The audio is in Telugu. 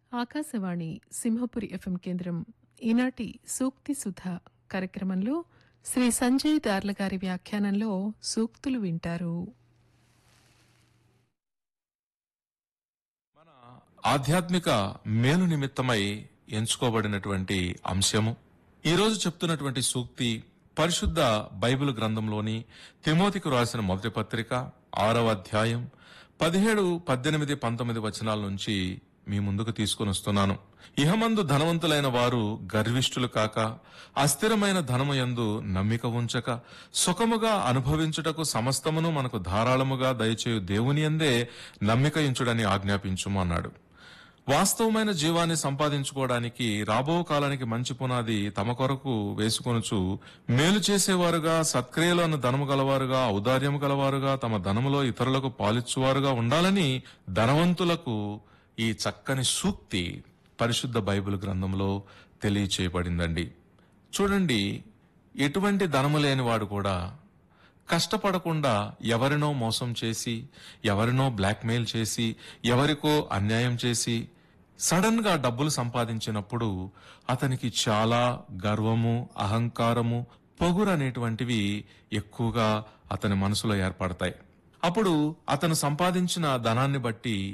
ఆకాశవాణి సింహపురి ఎఫ్ఎం కేంద్రం ఈనాటి సూక్తి సుధ కార్యక్రమంలో శ్రీ సంజయ్ దార్ల గారి వ్యాఖ్యానంలో సూక్తులు వింటారు మన ఆధ్యాత్మిక మేలు నిమిత్తమై ఎంచుకోబడినటువంటి అంశము ఈరోజు చెప్తున్నటువంటి సూక్తి పరిశుద్ధ బైబిల్ గ్రంథంలోని తిమోతికి రాసిన మొదటి పత్రిక ఆరవ అధ్యాయం పదిహేడు పద్దెనిమిది పంతొమ్మిది వచనాల నుంచి మీ ముందుకు తీసుకొని వస్తున్నాను ఇహమందు ధనవంతులైన వారు గర్విష్ఠులు కాక అస్థిరమైన ధనము యందు నమ్మిక ఉంచక సుఖముగా అనుభవించుటకు సమస్తమును మనకు ధారాళముగా దయచేయు దేవుని యందే నమ్మిక ఇంచుడని ఆజ్ఞాపించుము అన్నాడు వాస్తవమైన జీవాన్ని సంపాదించుకోవడానికి రాబో కాలానికి మంచి పునాది తమ కొరకు వేసుకొనుచు మేలు చేసేవారుగా సత్క్రియలను ధనము గలవారుగా ఔదార్యము గలవారుగా తమ ధనములో ఇతరులకు పాలిచ్చువారుగా ఉండాలని ధనవంతులకు ఈ చక్కని సూక్తి పరిశుద్ధ బైబిల్ గ్రంథంలో తెలియచేయబడిందండి చూడండి ఎటువంటి ధనము లేనివాడు కూడా కష్టపడకుండా ఎవరినో మోసం చేసి ఎవరినో బ్లాక్మెయిల్ చేసి ఎవరికో అన్యాయం చేసి సడన్ గా డబ్బులు సంపాదించినప్పుడు అతనికి చాలా గర్వము అహంకారము పొగురు అనేటువంటివి ఎక్కువగా అతని మనసులో ఏర్పడతాయి అప్పుడు అతను సంపాదించిన ధనాన్ని బట్టి